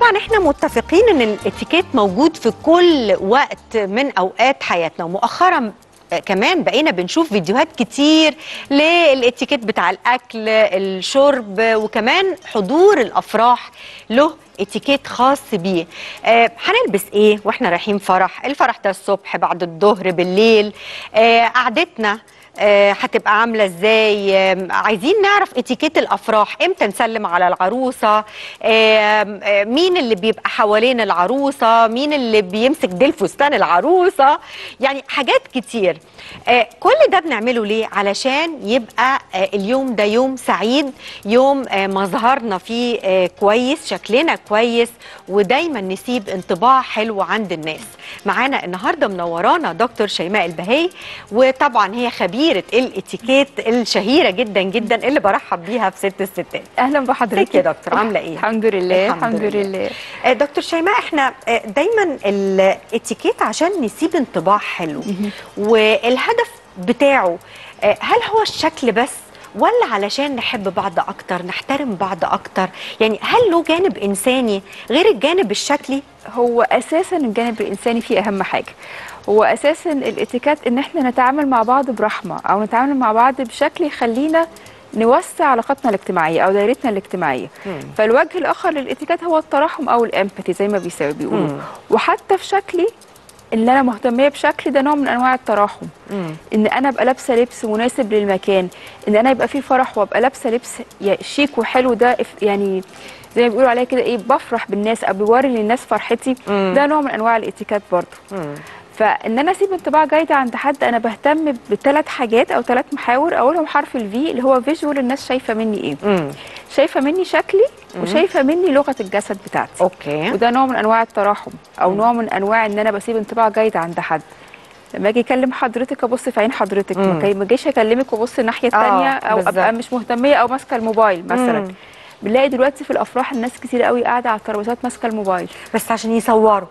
طبعا احنا متفقين ان الاتيكيت موجود في كل وقت من اوقات حياتنا ومؤخرا كمان بقينا بنشوف فيديوهات كتير للاتيكيت بتاع الاكل الشرب وكمان حضور الافراح له اتيكيت خاص بيه آه هنلبس ايه واحنا رايحين فرح الفرح ده الصبح بعد الظهر بالليل آه قعدتنا آه، هتبقى عامله ازاي آه، عايزين نعرف اتيكيت الافراح امتى نسلم على العروسه آه، آه، مين اللي بيبقى حوالين العروسه مين اللي بيمسك ديل فستان العروسه يعني حاجات كتير آه، كل ده بنعمله ليه علشان يبقى آه، اليوم ده يوم سعيد يوم آه، مظهرنا فيه آه، كويس شكلنا كويس ودايما نسيب انطباع حلو عند الناس معانا النهارده منورانا دكتور شيماء البهي وطبعا هي خبيره الاتيكيت الشهيره جدا جدا اللي برحب بيها في ست الستات اهلا بحضرتك ازيك يا دكتور عامله ايه الحمد لله الحمد الحمد لله. لله آه، دكتور شيماء احنا آه، دايما الاتيكيت عشان نسيب انطباع حلو والهدف بتاعه آه، هل هو الشكل بس ولا علشان نحب بعض اكتر نحترم بعض اكتر يعني هل له جانب انساني غير الجانب الشكلي هو اساسا الجانب الانساني فيه اهم حاجه هو اساسا الاتيكيت ان احنا نتعامل مع بعض برحمه او نتعامل مع بعض بشكل يخلينا نوسع علاقاتنا الاجتماعيه او دايرتنا الاجتماعيه مم. فالوجه الاخر للاتيكيت هو الترحم او الامباثي زي ما بيساوي بيقولوا مم. وحتى في شكلي اللي انا مهتميه بشكلي ده نوع من انواع التراحم ان انا ابقى لابسه لبس مناسب للمكان ان انا يبقى في فرح وابقى لابسه لبس يا- شيك وحلو ده اف- يعني زي ما بيقولوا عليها كده ايه بفرح بالناس او بوري للناس فرحتي مم. ده نوع من انواع الاتيكيت برضه مم. فان انا اسيب انطباع جيد عند حد انا بهتم بثلاث حاجات او ثلاث محاور اولهم حرف الفي اللي هو فيجوال الناس شايفه مني ايه مم. شايفه مني شكلي وشايفه مني لغه الجسد بتاعتي اوكي وده نوع من انواع التراحم او نوع من انواع ان انا بسيب انطباع جيد عند حد لما اجي اكلم حضرتك ابص في عين حضرتك مم. ما كي- ما اجيش اكلمك وابص الناحيه آه، الثانيه او بالظبط. ابقى مش مهتميه او ماسكه الموبايل مثلا مم. بنلاقي دلوقتي في الافراح الناس كتير قوي قاعده على الترابيزات ماسكه الموبايل بس عشان يصوروا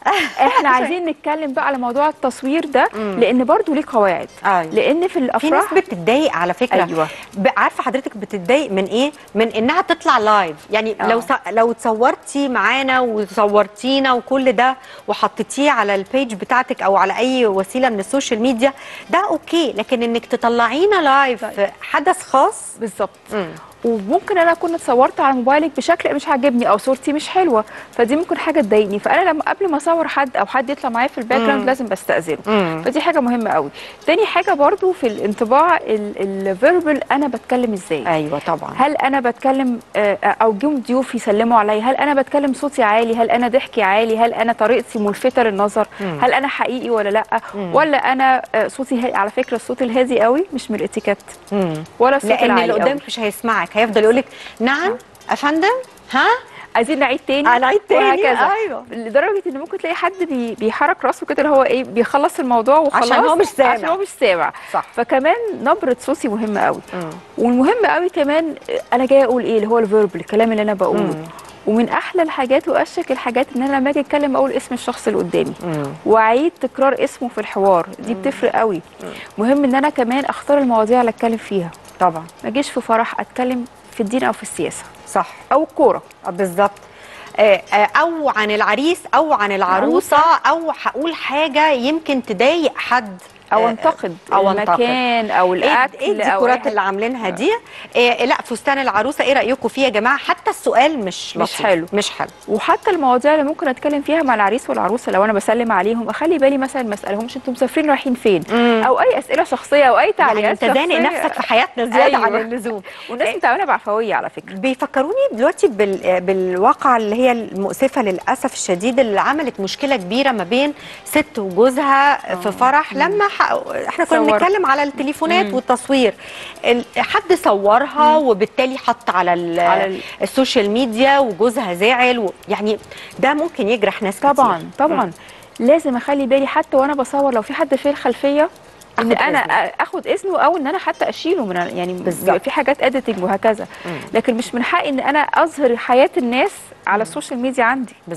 احنا عايزين نتكلم بقى على موضوع التصوير ده مم. لان برضو ليه قواعد أيوة. لان في في ناس الافراح بتتضايق على فكره أيوة. ب- عارفه حضرتك بتتضايق من ايه من انها تطلع لايف يعني آه. لو ص- لو اتصورتي معانا وصورتينا وكل ده وحطيتيه على البيج بتاعتك او على اي وسيله من السوشيال ميديا ده اوكي لكن انك تطلعينا لايف في حدث خاص بالظبط مم. وممكن انا اكون اتصورت على موبايلك بشكل مش عاجبني او صورتي مش حلوه فدي ممكن حاجه تضايقني فانا لما قبل ما اصور حد او حد يطلع معايا في الباك مم. جراوند لازم بستاذنه مم. فدي حاجه مهمه قوي تاني حاجه برضو في الانطباع الفيربال انا بتكلم ازاي ايوه طبعا هل انا بتكلم آه، او جم ضيوف يسلموا عليا هل انا بتكلم صوتي عالي هل انا ضحكي عالي هل انا طريقتي ملفته للنظر مم. هل انا حقيقي ولا لا مم. ولا انا آه، صوتي ها- على فكره الصوت الهادي قوي مش من الاتيكيت مم. ولا الصوت لان العالي اللي قوي قدامك مش هيسمعك هيفضل يقول لك نعم افندم ها عايزين نعيد تاني هنعيد تاني وهكذا ايوه لدرجه ان ممكن تلاقي حد بي بيحرك راسه كده اللي هو ايه بيخلص الموضوع وخلاص عشان هو مش سامع. عشان هو مش سامع صح فكمان نبره صوتي مهمه قوي مم. والمهم قوي كمان انا جايه اقول ايه اللي هو الفيربل الكلام اللي انا بقوله مم. ومن احلى الحاجات واشك الحاجات ان انا لما اجي اتكلم اقول اسم الشخص اللي قدامي مم. واعيد تكرار اسمه في الحوار دي بتفرق قوي مهم ان انا كمان اختار المواضيع اللي اتكلم فيها طبعا ما اجيش في فرح اتكلم في الدين او في السياسه صح او الكوره آه، بالظبط آه، آه، او عن العريس او عن العروسه او هقول حاجه يمكن تضايق حد او آه، انتقد أو أنتقد. المكان او ايه الاكل إيه او الديكورات أي اللي عاملينها دي إيه لا فستان العروسه ايه رايكم فيه يا جماعه حتى السؤال مش مش لطيف. حلو. مش حلو وحتى المواضيع اللي ممكن اتكلم فيها مع العريس والعروسه لو انا بسلم عليهم اخلي بالي مثلا ما اسالهمش انتم مسافرين رايحين فين مم. او اي اسئله شخصيه او اي يعني تعليقات انت زانق شخصية. نفسك في حياتنا زياده عن أيوة. اللزوم والناس بتعملها بعفويه على فكره بيفكروني دلوقتي بال... بالواقعة اللي هي المؤسفة للأسف الشديد اللي عملت مشكلة كبيرة ما بين ست وجوزها في فرح لما ح... احنا كنا صور. بنتكلم على التليفونات مم. والتصوير ال... حد صورها وبالتالي حط على, ال... على ال- السوشيال ميديا وجوزها زعل و... يعني ده ممكن يجرح ناس كتير. طبعا طبعا لازم اخلي بالي حتى وانا بصور لو في حد في الخلفيه ان أخد انا إذنه. اخد اذنه او ان انا حتى اشيله من يعني بالظبط. بيبقى في حاجات اديتنج وهكذا مم. لكن مش من حقي ان انا اظهر حياه الناس على السوشيال ميديا عندي بالظبط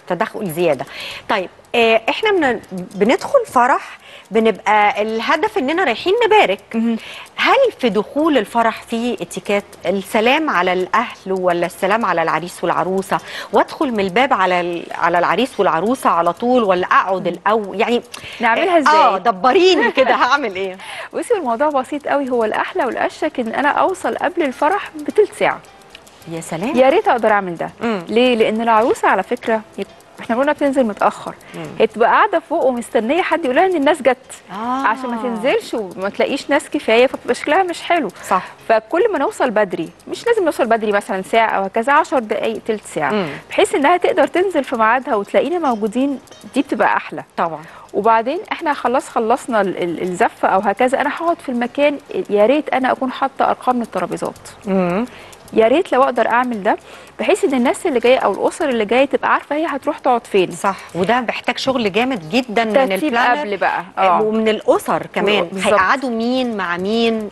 تدخل زياده طيب آه احنا من بندخل فرح بنبقى الهدف اننا رايحين نبارك هل في دخول الفرح في اتيكيت السلام على الاهل ولا السلام على العريس والعروسه وادخل من الباب على ال- على العريس والعروسه على طول ولا اقعد الاول يعني نعملها اه ازاي دبريني كده هعمل ايه بصي الموضوع بسيط قوي هو الاحلى والاشك ان انا اوصل قبل الفرح بتلت ساعه يا سلام يا ريت اقدر اعمل ده مم. ليه لان العروسه على فكره هي- احنا قلنا بتنزل متاخر هي تبقى قاعده فوق ومستنيه حد يقول لها ان الناس جت آه. عشان ما تنزلش وما تلاقيش ناس كفايه فبتبقى شكلها مش حلو صح فكل ما نوصل بدري مش لازم نوصل بدري مثلا ساعه او هكذا 10 دقائق تلت ساعه مم. بحيث انها تقدر تنزل في ميعادها وتلاقينا موجودين دي بتبقى احلى طبعا وبعدين احنا خلاص خلصنا ال- ال- الزفه او هكذا انا هقعد في المكان يا ريت انا اكون حاطه ارقام للترابيزات مم. يا ريت لو اقدر اعمل ده بحيث ان الناس اللي جايه او الاسر اللي جايه تبقى عارفه هي هتروح تقعد فين صح وده محتاج شغل جامد جدا من ترتيب البلانر قبل بقى آه. ومن الاسر كمان بالظبط. هيقعدوا مين مع مين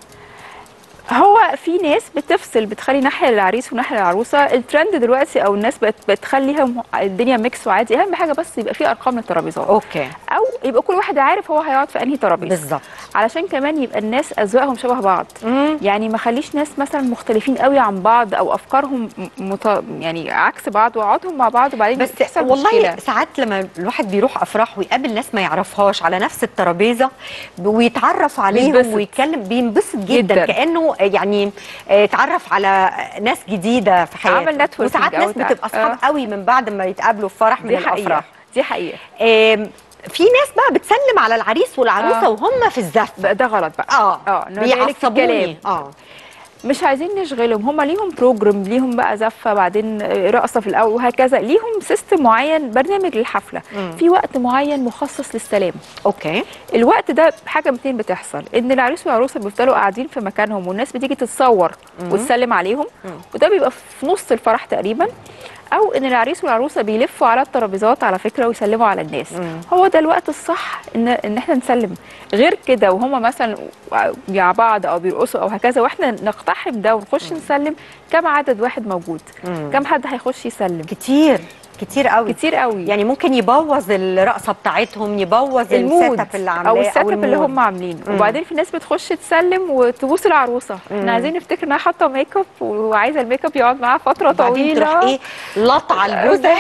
هو في ناس بتفصل بتخلي ناحيه للعريس وناحيه للعروسه الترند دلوقتي او الناس بقت بتخليها الدنيا ميكس وعادي اهم حاجه بس يبقى في ارقام للترابيزات اوكي او يبقى كل واحد عارف هو هيقعد في انهي ترابيزه بالظبط علشان كمان يبقى الناس اذواقهم شبه بعض مم. يعني ما خليش ناس مثلا مختلفين قوي عن بعض او افكارهم مت... يعني عكس بعض وقعدهم مع بعض وبعدين بس تحصل والله مشكلة. ساعات لما الواحد بيروح افراح ويقابل ناس ما يعرفهاش على نفس الترابيزه ب- ويتعرف عليهم بينبسط. ويتكلم بينبسط جدا, جداً. كانه يعني آه، اتعرف على ناس جديده في حياته عمل networking وساعات أو ناس تع- بتبقى اصحاب آه. قوي من بعد ما يتقابلوا في فرح من دي حقيقه الافراح دي حقيقه آم، في ناس بقى بتسلم على العريس والعروسه آه. وهم في الزفه ده, ده غلط بقى اه اه نرجع لك في بيعصبوني الكلام اه مش عايزين نشغلهم هم ليهم بروجرام ليهم بقى زفه بعدين آه، رقصه في الاول وهكذا ليهم سيستم معين برنامج للحفله مم. في وقت معين مخصص للسلام اوكي الوقت ده حاجه متين بتحصل ان العريس والعروسه بيفضلوا قاعدين في مكانهم والناس بتيجي تتصور وتسلم عليهم وده بيبقى في نص الفرح تقريبا او ان العريس والعروسه بيلفوا على الترابيزات على فكره ويسلموا على الناس مم. هو ده الوقت الصح ان ان احنا نسلم غير كده وهم مثلا مع بعض او بيرقصوا او هكذا واحنا نقتحم ده ونخش نسلم كم عدد واحد موجود مم. كم حد هيخش يسلم كتير كتير قوي كتير قوي يعني ممكن يبوظ الرقصه بتاعتهم يبوظ المود السيت اب اللي عاملاه او السيت اب اللي المود. هم عاملينه مم. وبعدين في ناس بتخش تسلم وتبوس العروسه مم. احنا عايزين نفتكر انها حاطه ميك اب وعايزه الميك اب يقعد معاها فتره وبعدين تروح طويله ايه لطعه البوزه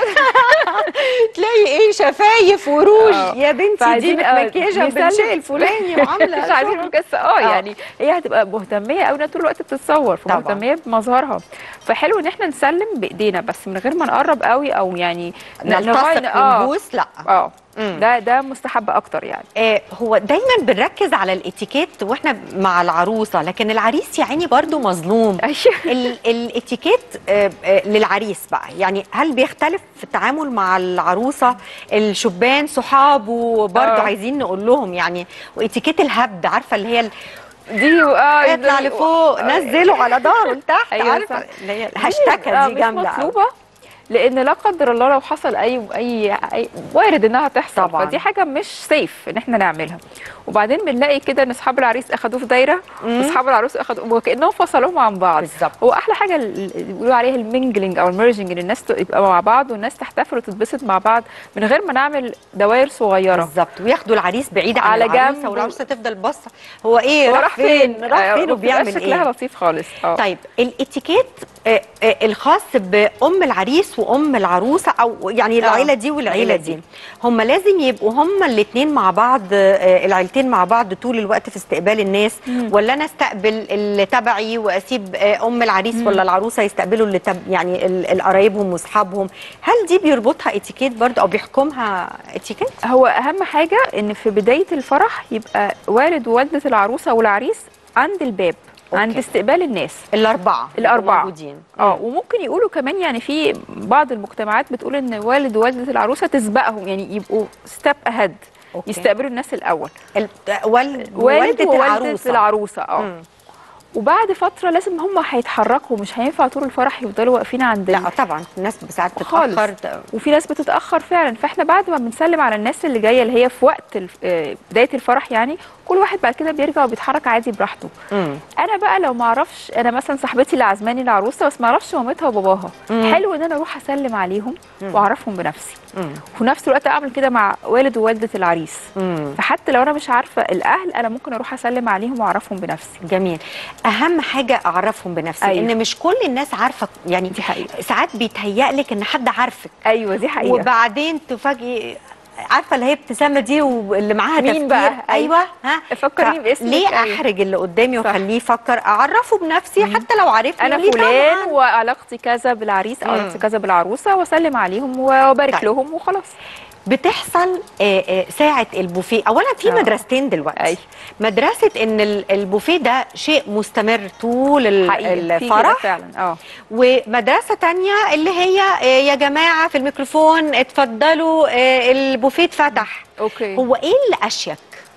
تلاقي ايه شفايف وروج آه. يا بنتي دي فعايزين آه، متمكيجه نسلم. بالشيء الفلاني وعامله مش عايزين شغل. نقول بس اه آه. يعني هي هتبقى مهتميه قوي انها طول الوقت بتتصور طبعاً. فمهتميه بمظهرها فحلو ان احنا نسلم بايدينا بس من غير ما نقرب قوي او يعني ن- نلتصق نغير- اه ونبوس لا اه مم. ده ده مستحب اكتر يعني آه هو دايما بنركز على الاتيكيت واحنا مع العروسه لكن العريس يا عيني برضو مظلوم ايوه ال- الاتيكيت آه، آه، للعريس بقى يعني هل بيختلف في التعامل مع العروسه الشبان صحابه برضو آه. عايزين نقول لهم يعني واتيكيت الهبد عارفه اللي هي ال- دي اه يطلع دي- لفوق نزله على ظهره لتحت أيوة عارفه صح. اللي هي آه، الهاشتاكه دي مش جامده أوي. مطلوبه لان لا قدر الله لو حصل اي اي, أي وارد انها تحصل طبعاً. فدي حاجه مش سيف ان احنا نعملها وبعدين بنلاقي كده ان اصحاب العريس اخدوه في دايره مم. واصحاب العروس اخدوه وكانهم فصلوهم عن بعض بالظبط هو احلى حاجه اللي بيقولوا عليها المينجلينج او الميرجنج ان الناس تبقى مع بعض والناس تحتفل وتتبسط مع بعض من غير ما نعمل دوائر صغيره بالظبط وياخدوا العريس بعيد عن على العروسه جنب. والعروسه تفضل باصه هو ايه هو راح فين راح آه، فين وبتبقى وبيعمل شكلها ايه لطيف خالص اه طيب الاتيكيت آه، آه، الخاص بام العريس وام العروسه او يعني آه، العيله دي والعيله العيلة دي دي. هم لازم يبقوا هم الاثنين مع بعض آه، العيلتين مع بعض طول الوقت في استقبال الناس مم. ولا انا استقبل اللي تبعي واسيب آه، ام العريس مم. ولا العروسه يستقبلوا اللي تب يعني ال- القرايبهم واصحابهم هل دي بيربطها اتيكيت برضه او بيحكمها اتيكيت هو اهم حاجه ان في بدايه الفرح يبقى والد ووالده العروسه والعريس عند الباب أوكي. عند استقبال الناس الاربعه الأربعة. موجودين اه وممكن يقولوا كمان يعني في بعض المجتمعات بتقول ان والد ووالده العروسه تسبقهم يعني يبقوا ستيب اهيد أوكي. يستقبلوا الناس الاول ال- والد والد والده ووالده العروسه العروسه اه مم. وبعد فتره لازم هم هيتحركوا مش هينفع طول الفرح يفضلوا واقفين عند ال- لا طبعا الناس ساعات خالص. بتتاخر ده- وفي ناس بتتاخر فعلا فاحنا بعد ما بنسلم على الناس اللي جايه اللي هي في وقت الف- آه، بدايه الفرح يعني كل واحد بعد كده بيرجع وبيتحرك عادي براحته مم. انا بقى لو ما اعرفش انا مثلا صاحبتي اللي عزماني العروسه بس ما اعرفش مامتها وباباها مم. حلو ان انا اروح اسلم عليهم واعرفهم بنفسي مم. وفي نفس الوقت اعمل كده مع والد ووالده العريس مم. فحتى لو انا مش عارفه الاهل انا ممكن اروح اسلم عليهم واعرفهم بنفسي جميل اهم حاجه اعرفهم بنفسي أيوة. ان مش كل الناس عارفه يعني دي حقيقة. ساعات بيتهيأ لك ان حد عارفك ايوه دي حقيقه وبعدين تفاجئي عارفه اللي هي ابتسامه دي واللي معاها مين تفكير بقى؟ ايوه ها فكريني ف- باسمك، ليه أيوة. احرج اللي قدامي صح. واخليه يفكر اعرفه بنفسي حتى لو عرفني انا وليه فلان طبعاً. وعلاقتي كذا بالعريس او مم. علاقتي كذا بالعروسه واسلم عليهم وابارك طيب. لهم وخلاص بتحصل آه، آه، ساعة البوفيه أولا في آه. مدرستين دلوقتي أي. مدرسة إن ال- البوفيه ده شيء مستمر طول ال- حقيقي في كده الفرح فعلا اه ومدرسة تانية اللي هي آه، يا جماعة في الميكروفون اتفضلوا آه، البوفيه اتفتح اوكي هو ايه اللي اشيك؟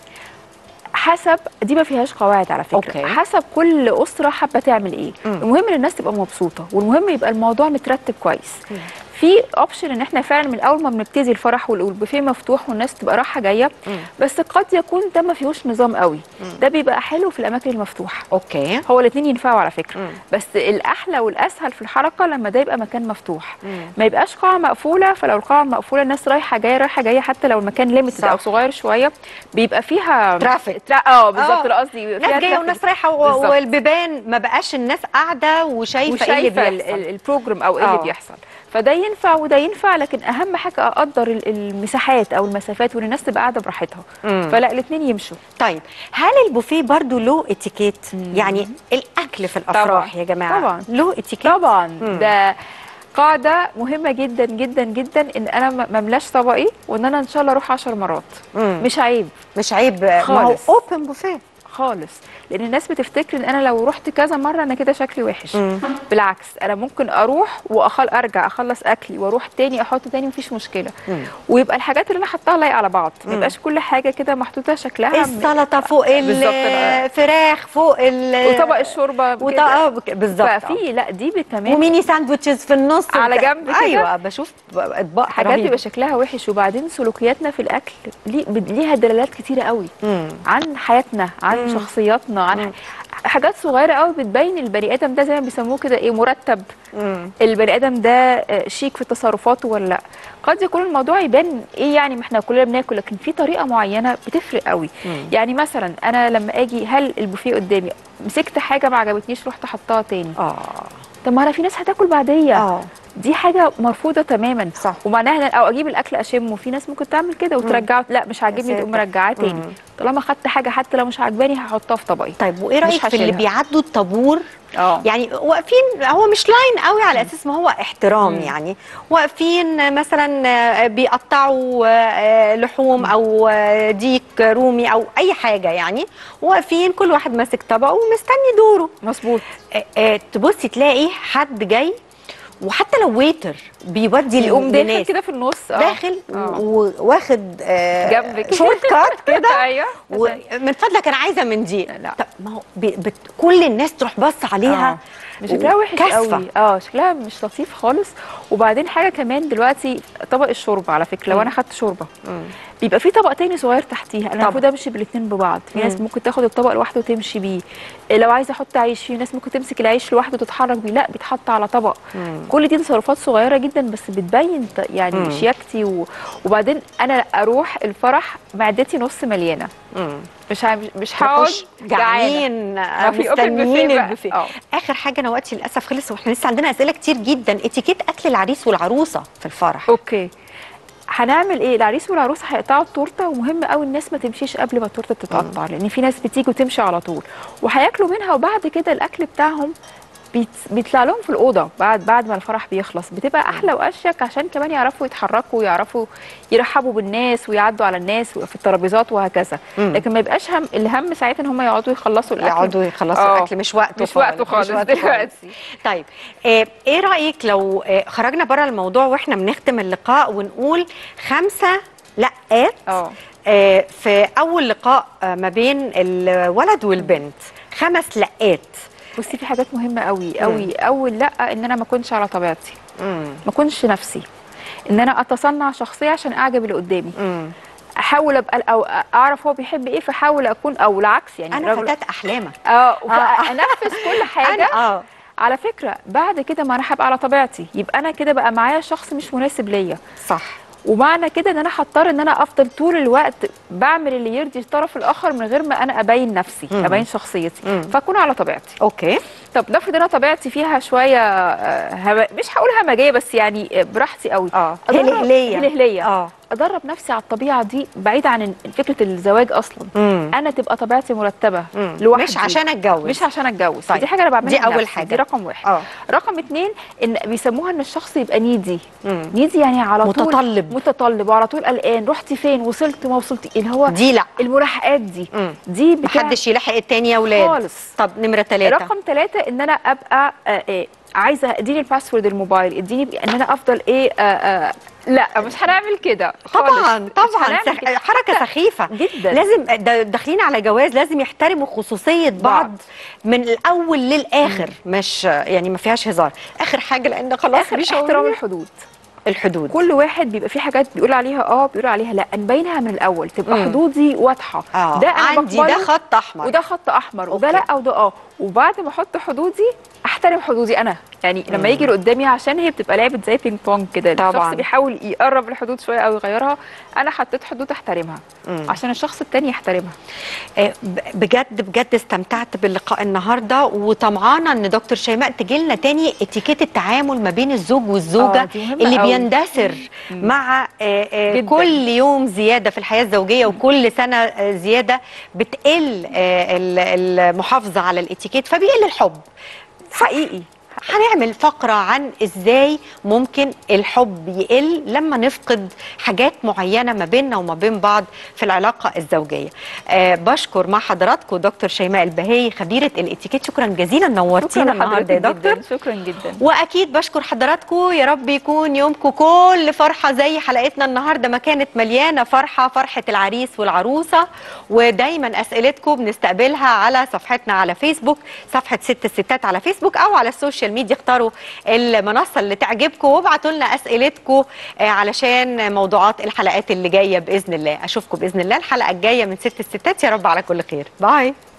حسب دي ما فيهاش قواعد على فكره أوكي. حسب كل اسره حابه تعمل ايه مم. المهم ان الناس تبقى مبسوطه والمهم يبقى الموضوع مترتب كويس في اوبشن ان احنا فعلا من اول ما بنبتدي الفرح وال- والبوفيه مفتوح والناس تبقى رايحه جايه مم. بس قد يكون ده ما فيهوش نظام قوي ده بيبقى حلو في الاماكن المفتوحه اوكي هو الاثنين ينفعوا على فكره مم. بس الاحلى والاسهل في الحركه لما ده يبقى مكان مفتوح مم. ما يبقاش قاعه مقفوله فلو القاعه مقفوله الناس رايحه جايه رايحه جايه حتى لو المكان ليميتد صح. او صغير شويه بيبقى فيها ترافيك. ترا... اه بالظبط آه. ده قصدي بيبقى ناس فيها جايه ترافيك. وناس رايحه و- بالظبط. والبيبان ما بقاش الناس قاعده وشايفه, ايه وشايفه اللي ال- بيحصل ال- البروجرام او ايه آه. اللي بيحصل فده ينفع وده ينفع لكن اهم حاجه اقدر ال- المساحات او المسافات وان الناس تبقى قاعده براحتها مم. فلا الاثنين يمشوا طيب هل البوفيه برضو له اتيكيت يعني الاكل في الافراح طبعاً. يا جماعه طبعاً. له اتيكيت طبعا مم. ده قاعده مهمه جدا جدا جدا ان انا ما ما املاش طبقي وان انا ان شاء الله اروح 10 مرات مم. مش عيب مش عيب ما هو خالص. اوبن بوفيه خالص لان الناس بتفتكر ان انا لو رحت كذا مره انا كده شكلي وحش مم. بالعكس انا ممكن اروح واخل ارجع اخلص اكلي واروح تاني احط تاني مفيش مشكله مم. ويبقى الحاجات اللي انا حطاها لايقه على بعض ما مم. يبقاش كل حاجه كده محطوطه شكلها م- السلطه فوق بالظبط بقى. الفراخ فوق ال وطبق الشوربه وط- كده. آه، بك- بالظبط آه. ففي لا دي ب- كمان وميني ساندوتشز في النص على وبتاع. جنب كده. ايوه بشوف اطباق حاجات رهيبة. بيبقى شكلها وحش وبعدين سلوكياتنا في الاكل ليه- بد- ليها دلالات كتيره قوي مم. عن حياتنا عن مم. شخصياتنا عن مم. ح- حاجات صغيره قوي بتبين البني ادم ده زي ما بيسموه كده ايه مرتب مم. البني ادم ده آه، شيك في تصرفاته ولا لا قد يكون الموضوع يبان ايه يعني ما احنا كلنا بناكل لكن في طريقه معينه بتفرق قوي مم. يعني مثلا انا لما اجي هل البوفيه قدامي مسكت حاجه ما عجبتنيش رحت حطها تاني اه طب ما انا في ناس هتاكل بعديه اه دي حاجه مرفوضه تماما صح. ومعناها إن- او اجيب الاكل اشمه في ناس ممكن تعمل كده وترجعه لا مش عاجبني ساتر. تقوم مرجعاه تاني مم. طالما خدت حاجه حتى لو مش عاجباني هحطها في طبقي طيب وايه مش رايك في اللي هشيلها. بيعدوا الطابور اه يعني واقفين هو مش لاين قوي على اساس ما هو احترام مم. يعني واقفين مثلا آه، بيقطعوا آه، لحوم او آه، ديك رومي او اي حاجه يعني واقفين كل واحد ماسك طبقه ومستني دوره مظبوط آه، آه، تبصي تلاقي حد جاي وحتى لو ويتر بيودي يقوم داخل للناس كده في النص اه داخل آه. وواخد آه، جنبك. شورت كات كده ايوه ومن فضلك انا عايزه من دي لا. طب ما هو بي بت كل الناس تروح بص عليها آه. شكلها وحش كاسفة. قوي اه شكلها مش لطيف خالص وبعدين حاجه كمان دلوقتي طبق الشوربه على فكره لو مم. انا خدت شوربه مم. بيبقى في طبق تاني صغير تحتيها انا طبعا. المفروض امشي بالاثنين ببعض في ناس مم. ممكن تاخد الطبق لوحده وتمشي بيه إيه لو عايزه احط عيش في ناس ممكن تمسك العيش لوحده وتتحرك بيه لا بيتحط على طبق مم. كل دي تصرفات صغيره جدا بس بتبين ت- يعني مم. شياكتي و... وبعدين انا اروح الفرح معدتي نص مليانه مم. مش ع... مش هقعد نخش جعانين ما في open مستنيين buffet بقى. البوفيه آه. اخر حاجه انا وقتي للاسف خلص واحنا لسه عندنا اسئله كتير جدا اتيكيت اكل العريس والعروسه في الفرح اوكي هنعمل ايه العريس والعروسه هيقطعوا التورته ومهم قوي الناس ما تمشيش قبل ما التورته تتقطع لان في ناس بتيجي وتمشي على طول وهياكلوا منها وبعد كده الاكل بتاعهم بيت- بيطلع لهم في الاوضه بعد بعد ما الفرح بيخلص بتبقى احلى واشيك عشان كمان يعرفوا يتحركوا ويعرفوا يرحبوا بالناس ويعدوا على الناس في الترابيزات وهكذا مم. لكن ما يبقاش هم الهم ساعتها ان هم يقعدوا يخلصوا الاكل يقعدوا يخلصوا آه. الاكل مش وقته مش وقته خالص دلوقتي. طيب آه، ايه رايك لو آه، خرجنا بره الموضوع واحنا بنختم اللقاء ونقول خمسه لقات اه آه، في اول لقاء آه، ما بين الولد والبنت خمس لقات بصي في حاجات مهمه قوي قوي اول لا ان انا ما اكونش على طبيعتي مم. ما اكونش نفسي ان انا اتصنع شخصيه عشان اعجب اللي قدامي مم. احاول ابقى او اعرف هو بيحب ايه فاحاول اكون او العكس يعني انا الراجل- فتاه احلامك اه انفذ كل حاجه انا اه على فكره بعد كده ما انا هبقى على طبيعتي يبقى انا كده بقى معايا شخص مش مناسب ليا صح ومعنى كده ان انا هضطر ان انا افضل طول الوقت بعمل اللي يرضي الطرف الاخر من غير ما انا ابين نفسي مم. ابين شخصيتي مم. فاكون على طبيعتي اوكي طب نفرض انا طبيعتي فيها شويه آه، هم... مش هقول همجيه بس يعني آه، براحتي قوي اه أدرب- هلهليه هلهليه اه ادرب نفسي على الطبيعه دي بعيد عن فكره الزواج اصلا مم. انا تبقى طبيعتي مرتبه مم. لوحدي مش عشان اتجوز مش عشان اتجوز طيب. دي حاجه انا بعملها دي أول لنفسي، حاجة. دي رقم واحد اه رقم اتنين ان بيسموها ان الشخص يبقى نيدي مم. نيدي يعني على طول متطلب. متطلب وعلى طول قلقان رحتي فين وصلت ما وصلت اللي هو دي لا الملاحقات دي مم. دي بتاع محدش يلحق التاني يا ولاد خالص طب نمره ثلاثة رقم ثلاثة ان انا ابقى آه آه عايزه اديني الباسورد الموبايل اديني ان انا افضل ايه آه آه لا مش هنعمل كده خالص. طبعا مش طبعا هنعمل سخ... كده. حركه سخيفه جدا لازم دا- داخلين على جواز لازم يحترموا خصوصيه بعض بعض. من الاول للاخر مش يعني ما فيهاش هزار اخر حاجه لان خلاص اخر مش احترام هقول الحدود الحدود كل واحد بيبقى فيه حاجات بيقول عليها اه بيقول عليها لا نبينها من الاول تبقى مم. حدودي واضحه اه ده انا عندي بقبله ده خط احمر وده خط احمر وده أوكي. لا وده اه وبعد ما احط حدودي احترم حدودي انا يعني لما يجي اللي قدامي عشان هي بتبقى لعبه زي بينج بونج كده طبعاً. الشخص بيحاول يقرب الحدود شويه او يغيرها انا حطيت حدود احترمها مم. عشان الشخص التاني يحترمها آه، ب- بجد بجد استمتعت باللقاء النهارده وطمعانه ان دكتور شيماء تجي لنا تاني اتيكيت التعامل ما بين الزوج والزوجه آه، دي مهمة اللي قوي. بيندثر مم. مع آه، آه، جداً. كل يوم زياده في الحياه الزوجيه وكل سنه آه، زياده بتقل آه، ال- المحافظه على الاتيكيت فبيقل الحب حقيقي هنعمل فقرة عن ازاي ممكن الحب يقل لما نفقد حاجات معينة ما بيننا وما بين بعض في العلاقة الزوجية أه بشكر مع حضراتكم دكتور شيماء البهي خبيرة الاتيكيت شكرا جزيلا نورتينا شكرا النهارده يا لحضرتك دكتور جدا شكرا جدا واكيد بشكر حضراتكم يا رب يكون يومكم كل فرحه زي حلقتنا النهارده ما كانت مليانه فرحه فرحه العريس والعروسه ودايما اسئلتكم بنستقبلها على صفحتنا على فيسبوك صفحه ست الستات على فيسبوك او على السوشيال ميديا اختاروا المنصه اللي تعجبكم وابعتوا لنا اسئلتكم آه، علشان موضوعات الحلقات اللي جايه باذن الله اشوفكم باذن الله الحلقه الجايه من ست الستات يا رب على كل خير باي